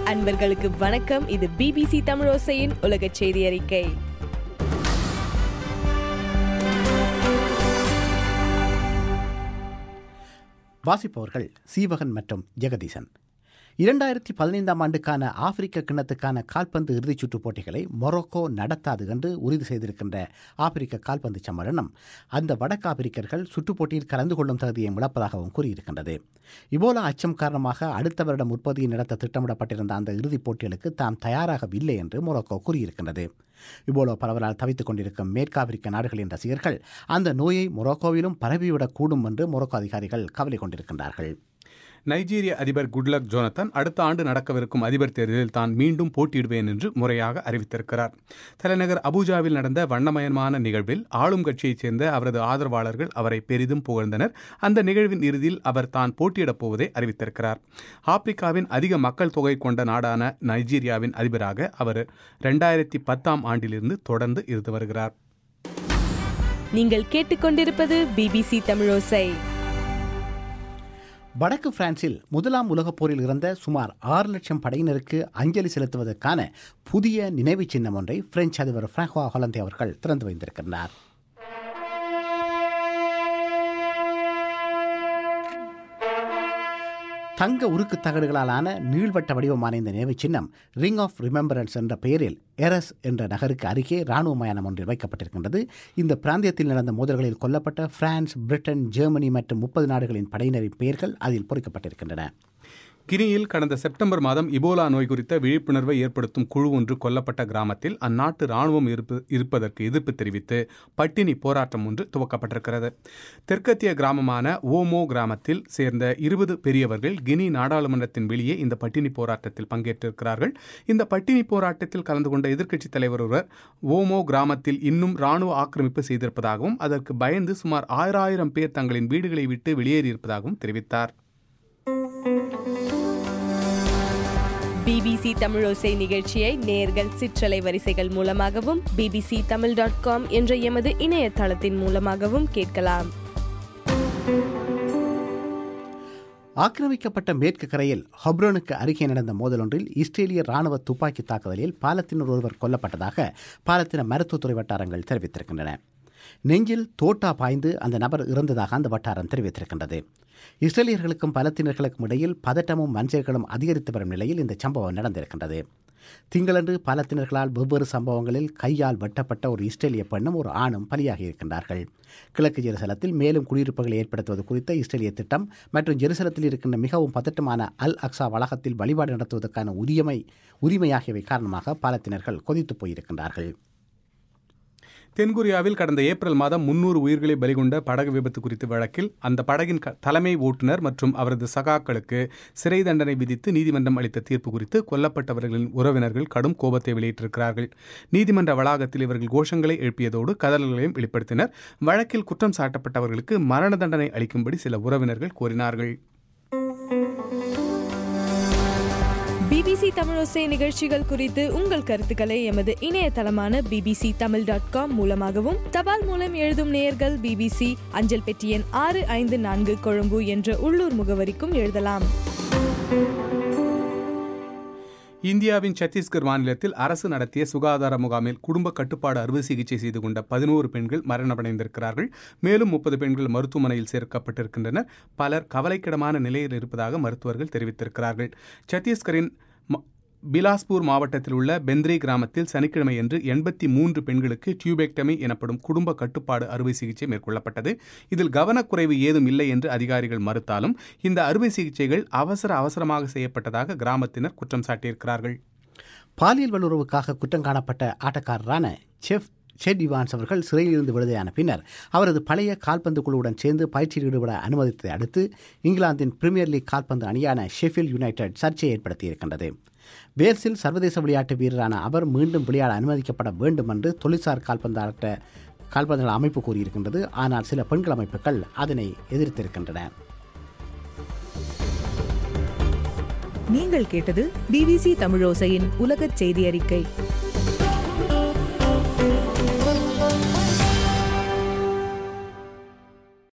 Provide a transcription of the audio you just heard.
அன்பர்களுக்கு வணக்கம் இது பிபிசி தமிழோசையின் உலக செய்தி அறிக்கை வாசிப்பவர்கள் சீவகன் மற்றும் ஜெகதீசன் இரண்டாயிரத்தி பதினைந்தாம் ஆண்டுக்கான ஆப்பிரிக்க கிண்ணத்துக்கான கால்பந்து இறுதிச் சுற்றுப் போட்டிகளை மொரோக்கோ நடத்தாது என்று உறுதி செய்திருக்கின்ற ஆப்பிரிக்க கால்பந்து சம்மேளனம் அந்த வடக்கு ஆப்பிரிக்கர்கள் சுற்றுப் போட்டியில் கலந்து கொள்ளும் தகுதியை இழப்பதாகவும் கூறியிருக்கின்றது இபோலா அச்சம் காரணமாக அடுத்த வருடம் உற்பத்தியை நடத்த திட்டமிடப்பட்டிருந்த அந்த இறுதிப் போட்டிகளுக்கு தாம் தயாராகவில்லை என்று மொரோக்கோ கூறியிருக்கின்றது இபோலோ பரவலால் தவித்துக் கொண்டிருக்கும் மேற்காப்பிரிக்க நாடுகளின் ரசிகர்கள் அந்த நோயை மொரோக்கோவிலும் பரவிவிடக்கூடும் என்று மொரோக்கோ அதிகாரிகள் கவலை கொண்டிருக்கின்றார்கள் நைஜீரிய அதிபர் குட்லக் ஜோனத்தன் அடுத்த ஆண்டு நடக்கவிருக்கும் அதிபர் தேர்தலில் தான் மீண்டும் போட்டியிடுவேன் என்று முறையாக அறிவித்திருக்கிறார் தலைநகர் அபுஜாவில் நடந்த வண்ணமயமான நிகழ்வில் ஆளும் கட்சியைச் சேர்ந்த அவரது ஆதரவாளர்கள் அவரை பெரிதும் புகழ்ந்தனர் அந்த நிகழ்வின் இறுதியில் அவர் தான் போட்டியிடப் போவதை அறிவித்திருக்கிறார் ஆப்பிரிக்காவின் அதிக மக்கள் தொகை கொண்ட நாடான நைஜீரியாவின் அதிபராக அவர் ரெண்டாயிரத்தி பத்தாம் ஆண்டிலிருந்து தொடர்ந்து இருந்து வருகிறார் நீங்கள் கேட்டுக்கொண்டிருப்பது பிபிசி தமிழோசை வடக்கு பிரான்சில் முதலாம் உலகப் போரில் இறந்த சுமார் ஆறு லட்சம் படையினருக்கு அஞ்சலி செலுத்துவதற்கான புதிய நினைவுச் சின்னம் ஒன்றை பிரெஞ்சு அதிபர் பிராங்கோா ஹொலந்தே அவர்கள் திறந்து வைத்திருக்கின்றார் தங்க உருக்கு தகடுகளாலான நீள்வட்ட வடிவமான இந்த நினைவுச் சின்னம் ரிங் ஆஃப் ரிமெம்பரன்ஸ் என்ற பெயரில் எரஸ் என்ற நகருக்கு அருகே இராணுவ மயானம் ஒன்றில் வைக்கப்பட்டிருக்கின்றது இந்த பிராந்தியத்தில் நடந்த மோதல்களில் கொல்லப்பட்ட பிரான்ஸ் பிரிட்டன் ஜெர்மனி மற்றும் முப்பது நாடுகளின் படையினரின் பெயர்கள் அதில் பொறிக்கப்பட்டிருக்கின்றன கினியில் கடந்த செப்டம்பர் மாதம் இபோலா நோய் குறித்த விழிப்புணர்வை ஏற்படுத்தும் குழு ஒன்று கொல்லப்பட்ட கிராமத்தில் அந்நாட்டு ராணுவம் இருப்பு இருப்பதற்கு எதிர்ப்பு தெரிவித்து பட்டினி போராட்டம் ஒன்று துவக்கப்பட்டிருக்கிறது தெற்கத்திய கிராமமான ஓமோ கிராமத்தில் சேர்ந்த இருபது பெரியவர்கள் கினி நாடாளுமன்றத்தின் வெளியே இந்த பட்டினி போராட்டத்தில் பங்கேற்றிருக்கிறார்கள் இந்த பட்டினி போராட்டத்தில் கலந்து கொண்ட எதிர்க்கட்சித் தலைவர் ஒருவர் ஓமோ கிராமத்தில் இன்னும் ராணுவ ஆக்கிரமிப்பு செய்திருப்பதாகவும் அதற்கு பயந்து சுமார் ஆயிரம் பேர் தங்களின் வீடுகளை விட்டு வெளியேறியிருப்பதாகவும் தெரிவித்தார் பிபிசி தமிழோசை நிகழ்ச்சியை நேர்கள் சிற்றலை வரிசைகள் மூலமாகவும் பிபிசி தமிழ் டாட் காம் என்ற எமது இணையதளத்தின் மூலமாகவும் கேட்கலாம் ஆக்கிரமிக்கப்பட்ட மேற்கு கரையில் ஹப்ரோனுக்கு அருகே நடந்த மோதல் ஒன்றில் இஸ்ரேலிய ராணுவ துப்பாக்கி தாக்குதலில் பாலத்தினர் ஒருவர் கொல்லப்பட்டதாக பாலத்தின மருத்துவத்துறை வட்டாரங்கள் தெரிவித்திருக்கின்றன நெஞ்சில் தோட்டா பாய்ந்து அந்த நபர் இறந்ததாக அந்த வட்டாரம் தெரிவித்திருக்கின்றது இஸ்ரேலியர்களுக்கும் பலத்தினர்களுக்கும் இடையில் பதட்டமும் வன்செயல்களும் அதிகரித்து வரும் நிலையில் இந்த சம்பவம் நடந்திருக்கின்றது திங்களன்று பலத்தினர்களால் வெவ்வேறு சம்பவங்களில் கையால் வெட்டப்பட்ட ஒரு இஸ்ரேலிய பெண்ணும் ஒரு ஆணும் பலியாகி இருக்கின்றார்கள் கிழக்கு ஜெருசலத்தில் மேலும் குடியிருப்புகளை ஏற்படுத்துவது குறித்த இஸ்ரேலிய திட்டம் மற்றும் ஜெருசலத்தில் இருக்கின்ற மிகவும் பதட்டமான அல் அக்ஸா வளாகத்தில் வழிபாடு நடத்துவதற்கான உரிமை உரிமையாகியவை காரணமாக பாலத்தினர்கள் கொதித்து போயிருக்கின்றார்கள் தென்கொரியாவில் கடந்த ஏப்ரல் மாதம் முன்னூறு உயிர்களை பலிகொண்ட படகு விபத்து குறித்த வழக்கில் அந்த படகின் க- தலைமை ஓட்டுநர் மற்றும் அவரது சகாக்களுக்கு சிறை தண்டனை விதித்து நீதிமன்றம் அளித்த தீர்ப்பு குறித்து கொல்லப்பட்டவர்களின் உறவினர்கள் கடும் கோபத்தை வெளியிட்டிருக்கிறார்கள் நீதிமன்ற வளாகத்தில் இவர்கள் கோஷங்களை எழுப்பியதோடு கதறல்களையும் வெளிப்படுத்தினர் வழக்கில் குற்றம் சாட்டப்பட்டவர்களுக்கு மரண தண்டனை அளிக்கும்படி சில உறவினர்கள் கோரினார்கள் பிபிசி தமிழோசை நிகழ்ச்சிகள் குறித்து உங்கள் கருத்துக்களை எமது இணையதளமான பிபிசி தமிழ் டாட் காம் மூலமாகவும் தபால் மூலம் எழுதும் நேயர்கள் பிபிசி அஞ்சல் பெட்டி எண் ஆறு ஐந்து நான்கு கொழும்பு என்ற உள்ளூர் முகவரிக்கும் எழுதலாம் இந்தியாவின் சத்தீஸ்கர் மாநிலத்தில் அரசு நடத்திய சுகாதார முகாமில் குடும்ப கட்டுப்பாடு அறுவை சிகிச்சை செய்து கொண்ட பதினோரு பெண்கள் மரணமடைந்திருக்கிறார்கள் மேலும் முப்பது பெண்கள் மருத்துவமனையில் சேர்க்கப்பட்டிருக்கின்றனர் பலர் கவலைக்கிடமான நிலையில் இருப்பதாக மருத்துவர்கள் தெரிவித்திருக்கிறார்கள் சத்தீஸ்கரின் ம- பிலாஸ்பூர் மாவட்டத்தில் உள்ள பெந்திரி கிராமத்தில் சனிக்கிழமையன்று எண்பத்தி மூன்று பெண்களுக்கு டியூபெக்டமி எனப்படும் குடும்ப கட்டுப்பாடு அறுவை சிகிச்சை மேற்கொள்ளப்பட்டது இதில் கவனக்குறைவு ஏதும் இல்லை என்று அதிகாரிகள் மறுத்தாலும் இந்த அறுவை சிகிச்சைகள் அவசர அவசரமாக செய்யப்பட்டதாக கிராமத்தினர் குற்றம் சாட்டியிருக்கிறார்கள் பாலியல் வல்லுறவுக்காக குற்றம் காணப்பட்ட ஆட்டக்காரரான செஃப் ஷெட் இவான்ஸ் அவர்கள் சிறையில் இருந்து விடுதலையான பின்னர் அவரது பழைய கால்பந்து குழுவுடன் சேர்ந்து பயிற்சியில் ஈடுபட அனுமதித்ததை அடுத்து இங்கிலாந்தின் பிரீமியர் லீக் கால்பந்து அணியான ஷெஃபில் யுனைடெட் சர்ச்சையை ஏற்படுத்தியிருக்கின்றது வேல்ஸில் சர்வதேச விளையாட்டு வீரரான அவர் மீண்டும் விளையாட அனுமதிக்கப்பட வேண்டும் என்று தொழிற்சார் கால்பந்தாட்ட கால்பந்து அமைப்பு கூறியிருக்கின்றது ஆனால் சில பெண்கள் அமைப்புகள் அதனை எதிர்த்திருக்கின்றன நீங்கள் கேட்டது பிபிசி தமிழோசையின் உலகச் செய்தி அறிக்கை